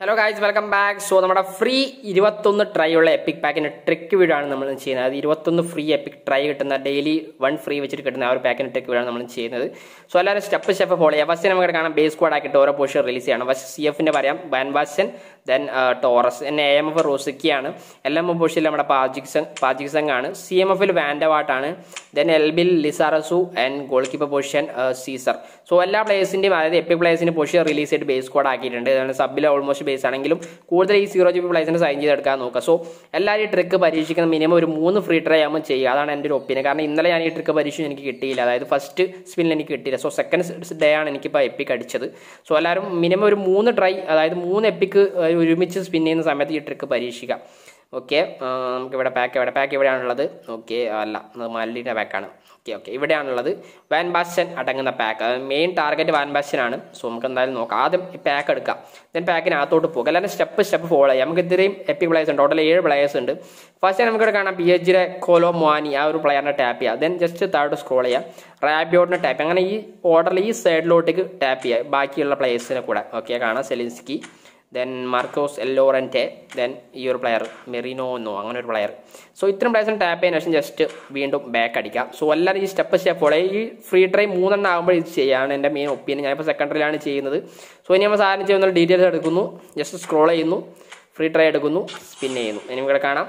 hello guys welcome back so നമ്മുടെ free ഇരുപത്തൊന്ന് try ഉള്ള എപ്പിക് പാക്കിന്റെ ട്രിക്ക് വീഡിയോ ആണ് നമ്മൾ ചെയ്യുന്നത് അത് ഇരുപത്തൊന്ന് ഫ്രീ എപ്പിക് ട്രൈ കിട്ടുന്ന ഡെയിലി വൺ ഫ്രീ വെച്ചിട്ട് കിട്ടുന്ന ആ ഒരു പാക്കിന്റെ ട്രിക്ക് വീഡിയോ ആണ് നമ്മൾ ചെയ്യുന്നത് സോ എല്ലാവരും സ്റ്റെപ്പ് സ്റ്റെപ്പ് ഫോളോ ചെയ്യുക ഫസ്റ്റ് നമുക്ക് കാണാം ബേസ് കോഡ് ആക്കിയിട്ട് ഓരോ പോഷൻ റിലീസ് ചെയ്യണം ഫസ്റ്റ് സി എഫിന്റെ പറയാം ബാൻവാസൻ then Torres N A M F റോസിക്കിയാണ് എൽ എം എഫ് പോഷനിൽ നമ്മുടെ പാജിക്സങ് പാജിക്സങ് ആണ് സി എം എഫിൽ വാൻഡവാട്ടാണ് ദെൻ എൽബിൽ Lizarazu and goalkeeper position Cesar so എല്ലാ പ്ലേയേഴ്സിന്റെയും അതായത് എപ്പി പ്ലേയേഴ്സിന്റെ പൊസിഷൻ റിലീസ് ചെയ്തിട്ട് ബേസ് കോഡ് ആക്കിയിട്ടുണ്ട് അതാണ് സബിൽ ഓൾമോസ്റ്റ് ബേസ് ആണെങ്കിലും കൂടുതൽ ഈ സീറോ ജി ബി പ്ലേസിനെ സൈൻ ചെയ്തെടുക്കാൻ നോക്കുക സോ എല്ലാവരും ഈ ട്രിക്ക് പരീക്ഷിക്കുന്ന മിനിമം ഒരു മൂന്ന് ഫ്രീ ട്രൈ ആകുമ്പോൾ ചെയ്യുക അതാണ് എൻ്റെ ഒരു ഒപ്പീനിയൻ കാരണം ഇന്നലെ ഞാൻ ഈ ട്രിക്ക് പരീക്ഷിച്ചു എനിക്ക് കിട്ടിയില്ല അതായത് ഫസ്റ്റ് സ്പിന്നിൽ എനിക്ക് കിട്ടിയില്ല സോ സെക്കൻഡ് ഡേ ആണ് എനിക്കിപ്പോൾ എപ്പിക്ക് അടിച്ചത് സോ എല്ലാവരും മിനിമം ഒരു മൂന്ന് ട്രൈ അതായത് മൂന്ന് എപ്പിക്ക് ഒരുമിച്ച് സ്പിൻ ചെയ്യുന്ന സമയത്ത് ഈ ട്രിക്ക് പരീക്ഷിക്കാം ഓക്കെ നമുക്ക് ഇവിടെ പാക്ക് ഇവിടെ പാക്ക് എവിടെയാണുള്ളത് ഓക്കെ അല്ല അത് മല്ലിയുടെ പാക്കാണ് ഓക്കെ ഓക്കെ ഇവിടെയാണുള്ളത് വാൻ ബാസ്റ്റൻ അടങ്ങുന്ന pack main target Van Basten ആണ് സോ നമുക്ക് എന്തായാലും നോക്കാം ആദ്യം ഈ പാക്ക് എടുക്കാം ദെൻ പാക്കിനകത്തോട്ട് പോകുക എല്ലാവരും സ്റ്റെപ്പ് സ്റ്റെപ്പ് ഫോളോ ചെയ്യാം നമുക്ക് ഇത്രയും എപ്പി പ്ലേയേഴ്സ് ഉണ്ട് ടോട്ടൽ ഏഴ് പ്ലേയേഴ്സ് ഉണ്ട് ഫസ്റ്റ് നമുക്കിവിടെ കാണാം പി എച്ച് ജിയുടെ കോലോ മോനി ആ ഒരു പ്ലെയറിനെ ടാപ്പ് ചെയ്യുക ദെൻ ജസ്റ്റ് താഴോട്ട് സ്ക്രോൾ ചെയ്യാം റാബിയോട്ടിനെ ടാപ്പ് ചെയ്യുക അങ്ങനെ ഈ ഓർഡറിൽ ഈ സൈഡിലോട്ടേക്ക് ടാപ്പ് ചെയ്യുക ബാക്കിയുള്ള പ്ലേയേഴ്സിനെ കൂടെ ഓക്കെ കാണാം Zielinski then Marcos Llorente then ഈ ഒരു പ്ലെയർ മെറിനോ എന്നോ അങ്ങനെ ഒരു പ്ലെയർ സോ ഇത്രയും പ്ലേയേഴ്സിന് ടാപ്പ് ചെയ്യുന്ന ശേഷം ജസ്റ്റ് വീണ്ടും ബാക്ക് അടിക്കാം സോ എല്ലാവരും ഈ സ്റ്റെപ്പ് സ്റ്റെപ്പ് ഫോളോ ഈ ഫ്രീ ട്രൈ മൂന്നെണ്ണം ആകുമ്പോൾ ഇത് ചെയ്യാണ് എൻ്റെ മെയിൻ ഒപ്പീനിയൻ ഞാനിപ്പോൾ സെക്കൻഡറിയിലാണ് ചെയ്യുന്നത് സോ ഇനി നമ്മൾ സാധനം ചെയ്യുന്ന ഡീറ്റെയിൽസ് എടുക്കുന്നു ജസ്റ്റ് സ്ക്രോൾ ചെയ്യുന്നു ഫ്രീ ട്രൈ എടുക്കുന്നു സ്പിൻ ചെയ്യുന്നു ഇനി ഇവിടെ കാണാം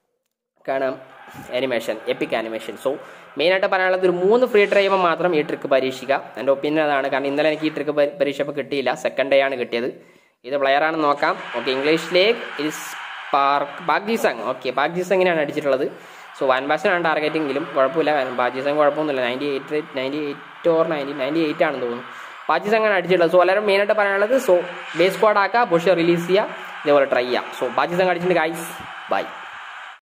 കാണാം ആനിമേഷൻ എപ്പിക് ആനിമേഷൻ സോ മെയിനായിട്ട് പറയാനുള്ളത് ഒരു മൂന്ന് ഫ്രീ ട്രൈ ചെയ്യുമ്പോൾ മാത്രം ഈ ട്രിക്ക് പരീക്ഷിക്കുക എൻ്റെ ഒപ്പീനിയൻ അതാണ് കാരണം ഇന്നലെ എനിക്ക് ഈ ട്രിക്ക് പരീക്ഷപ്പോൾ കിട്ടിയില്ല സെക്കൻഡ് ഡേ ആണ് കിട്ടിയത് ഇത് പ്ലെയർ ആണെന്ന് നോക്കാം ഓക്കെ ഇംഗ്ലീഷിലേക്ക് ഇസ് പാർക്ക് ബാഗ്ജിസങ് ഓക്കെ ബാഗ്ജിസങ്ങിനാണ് അടിച്ചിട്ടുള്ളത് സോ വൻ ബാഷനാണ് ടാർഗറ്റിംഗിലും കുഴപ്പമില്ല ബാഗ്ജിസങ് കുഴപ്പമൊന്നുമില്ല ninety eight ninety eight or ninety ninety eight ആണെന്ന് തോന്നുന്നു ബാജിസങ്ങാണ് അടിച്ചിട്ടുള്ളത് സോ എല്ലാവരും മെയിനായിട്ട് പറയാനുള്ളത് സോ ബേസ് സ്ക്വാഡ് ആക്കുക ബുഷ് റിലീസ് ചെയ്യുക ഇതേപോലെ ട്രൈ ചെയ്യുക സോ ബാജിസങ് അടിച്ചിട്ടുണ്ട് ഗൈസ് ബൈ